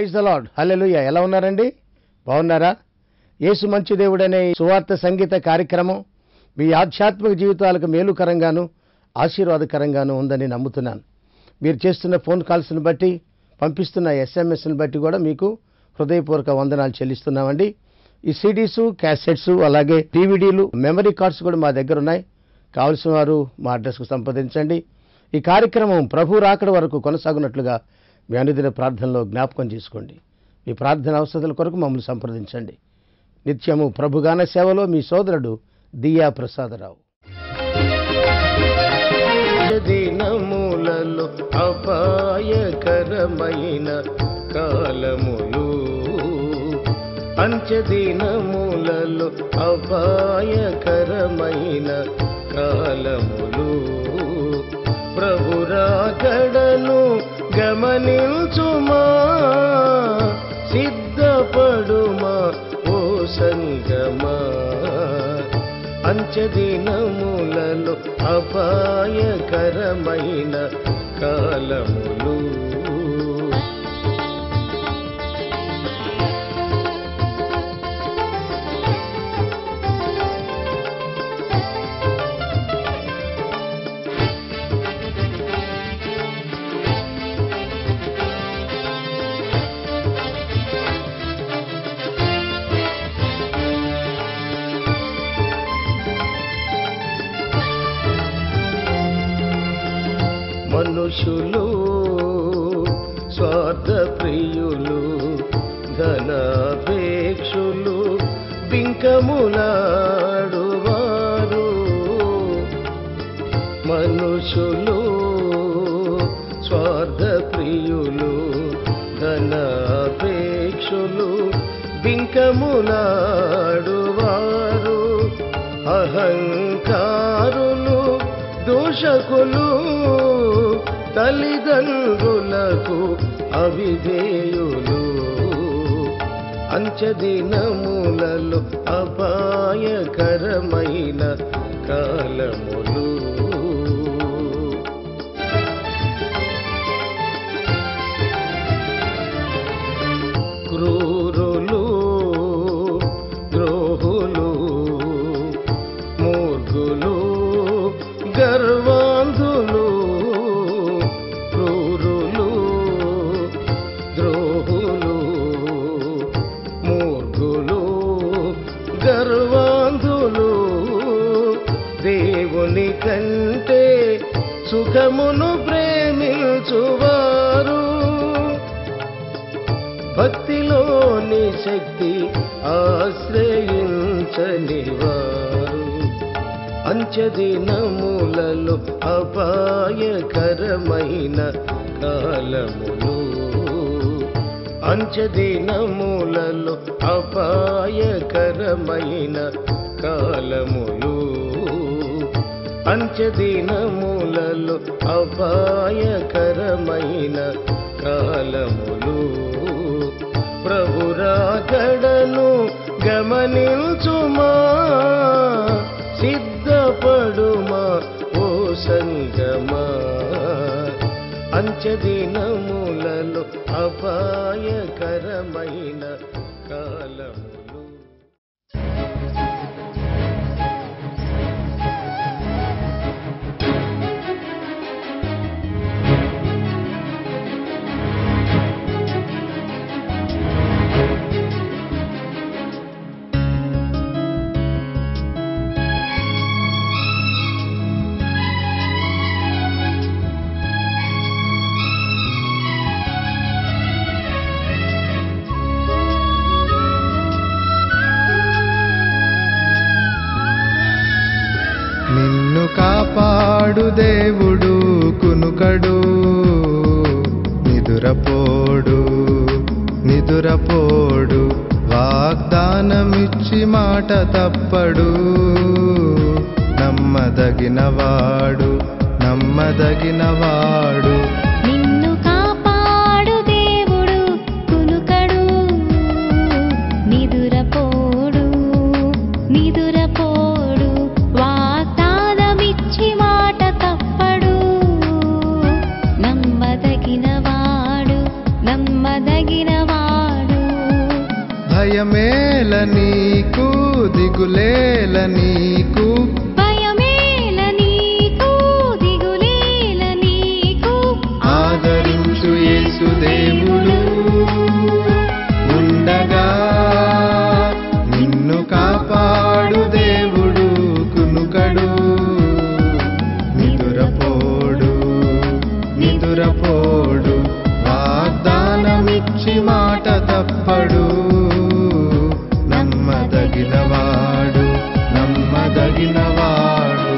praise the lord హల్లెలూయా ఎలా ఉన్నారండి బాగున్నారా యేసు మంచి దేవుడనే ఈ సువార్త సంగీత కార్యక్రమం మీ ఆధ్యాత్మిక జీవితాలకు మేలుకరంగాను ఆశీర్వాదకరంగాను ఉందని నమ్ముతున్నాను మీరు చేస్తున్న ఫోన్ కాల్స్ని బట్టి పంపిస్తున్న ఎస్ఎంఎస్ని బట్టి కూడా మీకు హృదయపూర్వక వందనాలు చెల్లిస్తున్నామండి ఈ సిడీస్ క్యాసెట్స్ అలాగే డివిడీలు మెమరీ కార్డ్స్ కూడా మా దగ్గర ఉన్నాయి కావలసిన వారు మా అడ్రస్కు సంప్రదించండి ఈ కార్యక్రమం ప్రభు రాకడ వరకు కొనసాగునట్లుగా మీ అనుదిన ప్రార్థనలో జ్ఞాపకం చేసుకోండి మీ ప్రార్థన అవసరాల కొరకు మమ్మల్ని సంప్రదించండి నిత్యము ప్రభుగాన సేవలో మీ సోదరుడు దియా ప్రసాదరావు దినములలో అపాయకరమైన కాలములు అంచెదినములలో అపాయకరమైన కాలములు ప్రభురాకడను గమనించుమా సిద్ధపడుమా ఓ సంగమా అంచెదినములలో అపాయకరమైన కాలములు మనుషులు స్వార్థ ప్రియులు ధనాపేక్షులు బింకములాడువారు మనుషులు స్వార్థ ప్రియులు ధనాపేక్షులు బింకములాడువారు అహంకారులు దూషకులు తల్లిదండ్రులకు అవిధేయులు అంచదినములలో అపాయకరమైన కాలములు క్రూరులు ద్రోహులు మూర్ఖులు గర్వాంధులు క్రూరులు ద్రోహులు మూర్ఖులు గర్వాంధులు దేవుని కంటే సుఖమును ప్రేమించువారు భక్తిలోని శక్తి ఆశ్రయించని వారు అంచదినములలో అపాయకరమైన కాలములు అంచదినములలో అపాయకరమైన కాలములు అంచదినములలో అపాయకరమైన కాలములు ప్రభురాకడను గమనించుమా సిద్ధపడుమా ఓ సంగమా అంచదినములలో అపాయకరమైన కాలములు నిన్ను కాపాడు దేవుడు కునుకడు నిదురపోడు నిదురపోడు వాగ్దానమిచ్చి మాట తప్పడు నమ్మదగినవాడు నమ్మదగినవాడు నిన్ను కాపాడు దేవుడు కునుకడు నిదురపోడు నిదురపోడు వాగ్దానమిచ్చి మాట తప్పడు నమ్మదగినవాడు నమ్మదగినవాడు భయమేల నీకు దిగులేల నీకు భయమేల నీకు దిగులేల నీకు ఆదరించు యేసు దేవుడు ఉండగా నిన్ను కాపాడు దేవుడు కునుకడు నిదురపోడు నిదురపోడు వాగ్దానమిచ్చి మాట తప్పడు నమ్మదగినవాడు నమ్మదగినవాడు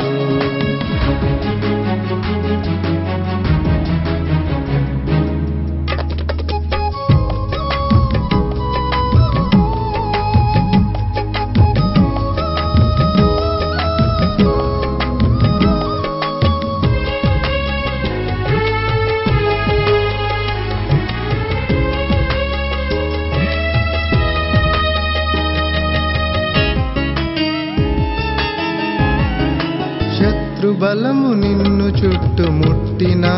శత్రుబలము నిన్ను చుట్టుముట్టినా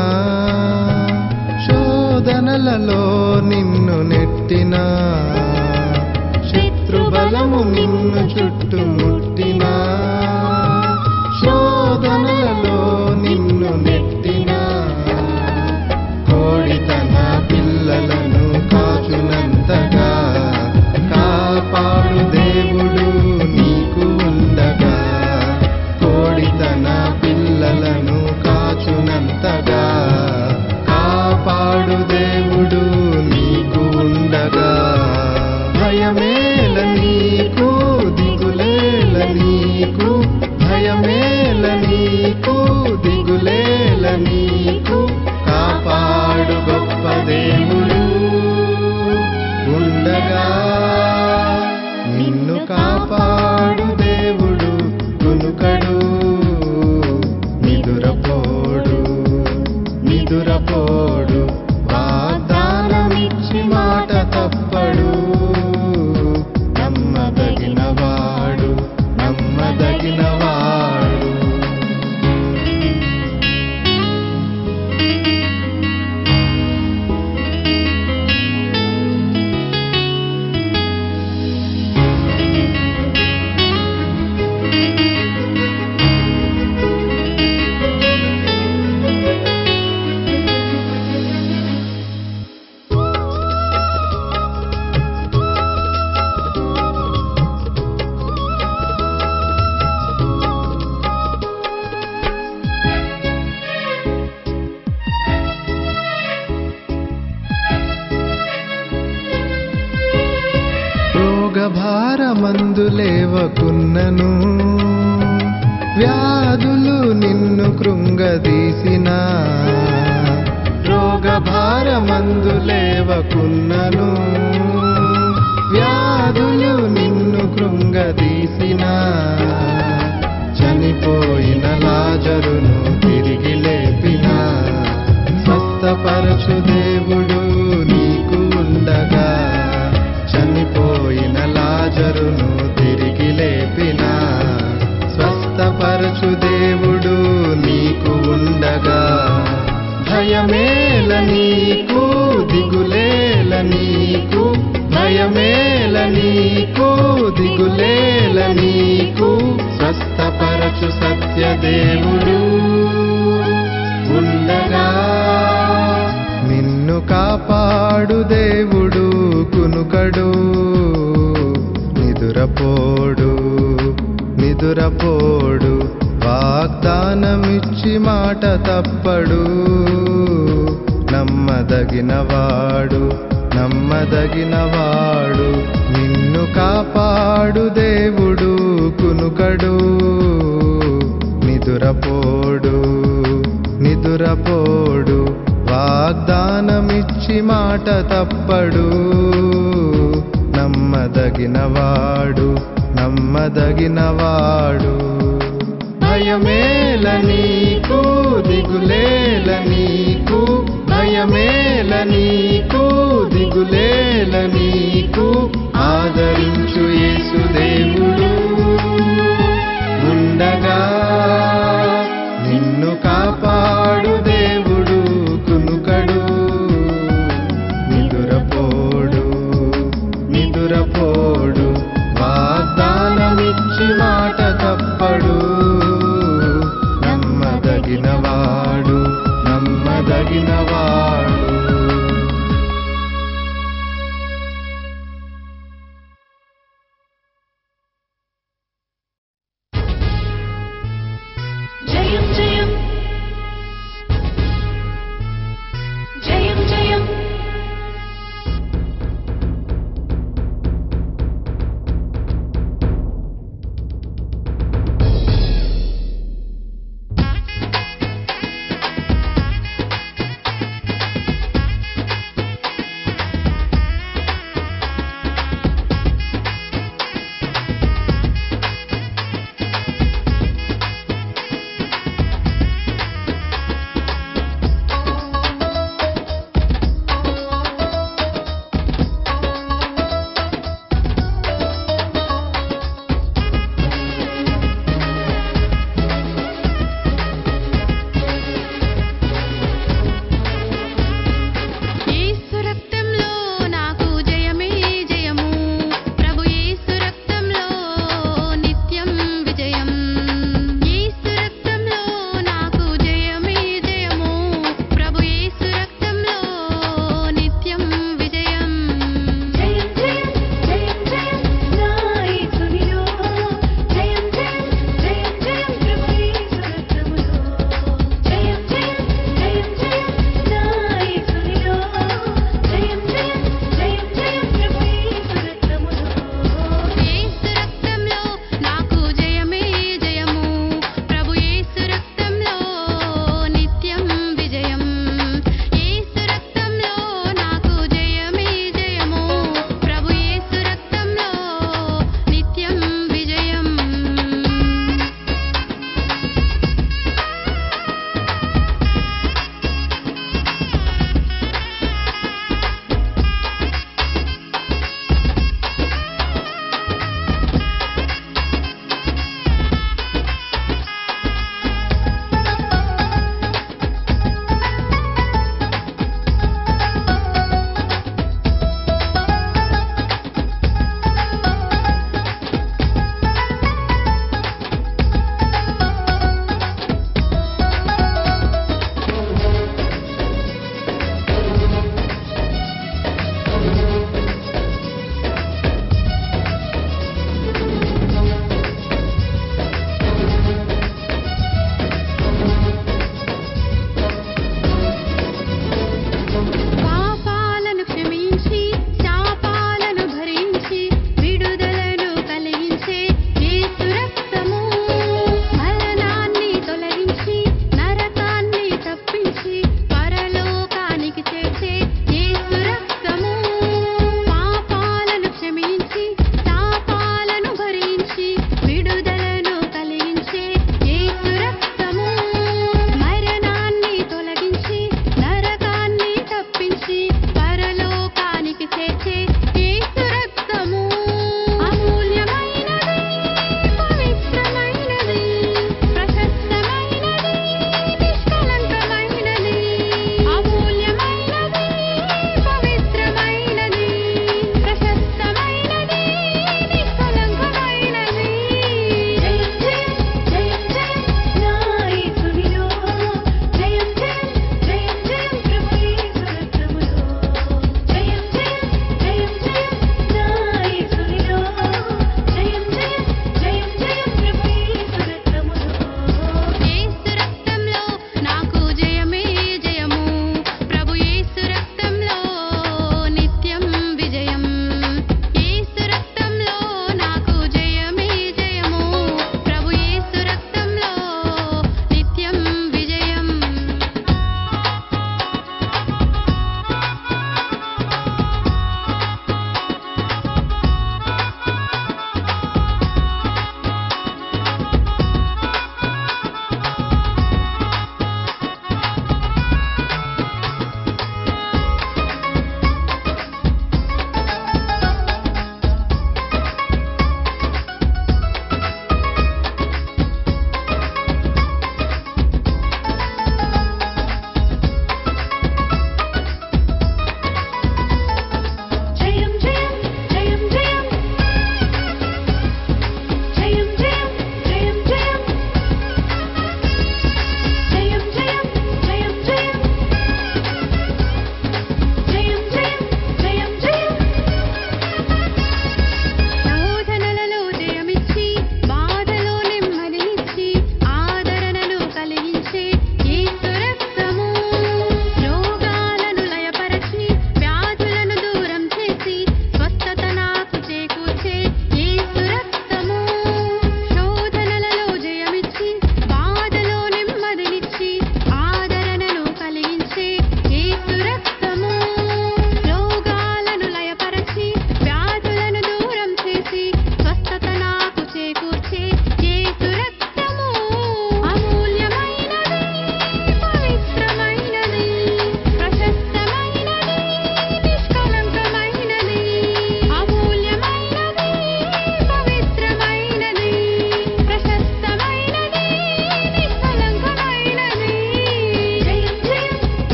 శోధనలలో నిన్ను నెట్టినా శత్రుబలము నిన్ను చుట్టుముట్టినా శోధనలలో నిన్ను నెట్టినా కోడి తన పిల్లలను కాచునంతగా కాపాడు దేవుడు నీకు ఉండగా కోడి తన పిల్లలను కాచునంతగా కాపాడు దేవుడు నీకు ఉండగా భయమేల నీకు దిగులేల నీకు భయమేల నీకు దిగులేల నీకు కాపాడు గొప్ప దేవుడు ఉండగా నిన్ను కాపాడు దేవుడు కునుకడు నిదురపోడు నిదురపోడు వాగ్దానమిచ్చి మాట తప్పడు నమ్మదగినవాడు నమ్మదగినవాడు రోగభారమందు లేవకున్నను వ్యాధులు నిన్ను కృంగదీసిన రోగభారమందు లేవకున్నను వ్యాధులు నిన్ను కృంగదీసిన చనిపోయిన లాజరును తిరిగి లేపిన స్వస్థపరచు దేవుడు నీకు ఉండగా చనిపోయిన లాజరును తిరిగి లేపిన స్వస్థపరచు దేవుడు నీకు ఉండగా భయమేల నీకు దిగులేల నీకు భయమేల నీకు దిగులేల నీకు స్వస్థపరచు సత్యదేవుడు ఉండగా నిన్ను కాపాడు దేవుడు కునుకడు నిదురపోడు నిదురపోడు వాగ్దానమిచ్చి మాట తప్పడు నమ్మదగినవాడు నమ్మదగినవాడు నిన్ను కాపాడు దేవుడు కునుకడు నిదురపోడు నిదురపోడు వాగ్దానమిచ్చి మాట తప్పడు నమ్మదగినవాడు నమ్మదగినవాడు భయమేల నీకు దిగులేల నీకు భయమేల నీకు దిగులేల నీకు ఆదరించు యేసు దేవుడు ఉండగా నిన్ను కాపాడు దేవుడు నిదురపోడు నిదురపోడు జయం జయం జయం జయం ఆ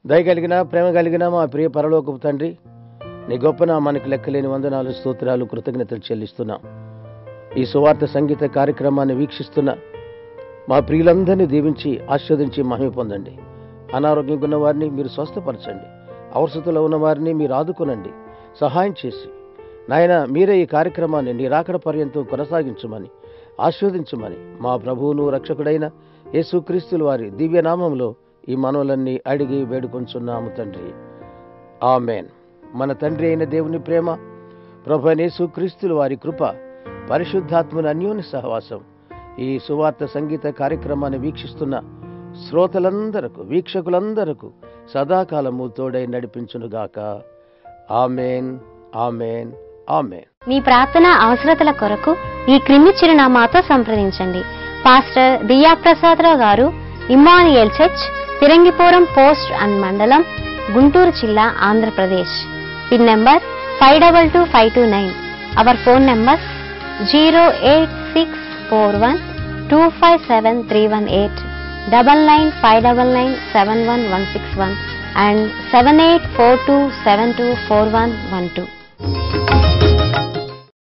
దయగలిగిన ప్రేమ కలిగిన మా ప్రియ పరలోకపు తండ్రి నీ గొప్ప నామానికి లెక్కలేని వందనాలు స్తోత్రాలు కృతజ్ఞతలు చెల్లిస్తున్నాం ఈ సువార్త సంగీత కార్యక్రమాన్ని వీక్షిస్తున్న మా ప్రియులందరినీ దీవించి ఆస్వాదించి మహిమ పొందండి అనారోగ్యంగా ఉన్న వారిని మీరు స్వస్థపరచండి అవసరతలో ఉన్న వారిని మీరు ఆదుకునండి సహాయం చేసి నాయన మీరే ఈ కార్యక్రమాన్ని నీ రాకడ పర్యంతం కొనసాగించమని ఆస్వాదించమని మా ప్రభువును రక్షకుడైన యేసుక్రీస్తుల వారి దివ్యనామంలో ఈ మనవులన్నీ అడిగి వేడుకొంచున్నాము తండ్రి ఆమెన్ మన తండ్రి అయిన దేవుని ప్రేమ ప్రభు అయిన యేసుక్రీస్తుల వారి కృప పరిశుద్ధాత్మని అన్యోన్య సహవాసం ఈ సువార్త సంగీత కార్యక్రమాన్ని వీక్షిస్తున్న శ్రోతలందరకు వీక్షకులందరకు సదాకాలము తోడై నడిపించునుగాక ఆమెన్ ఆమెన్ ఆమెన్ మీ ప్రార్థన అవసరతల కొరకు ఈ క్రింది చిరునామాతో సంప్రదించండి పాస్టర్ దియా Prasadarao garu Emmanuel church Tirangipuram post and మండలం గుంటూరు జిల్లా Andhra Pradesh pin number five double two five two nine our phone number zero eight six four one two five seven three one eight double nine five double nine seven one one six one and seven eight four two seven two four one one two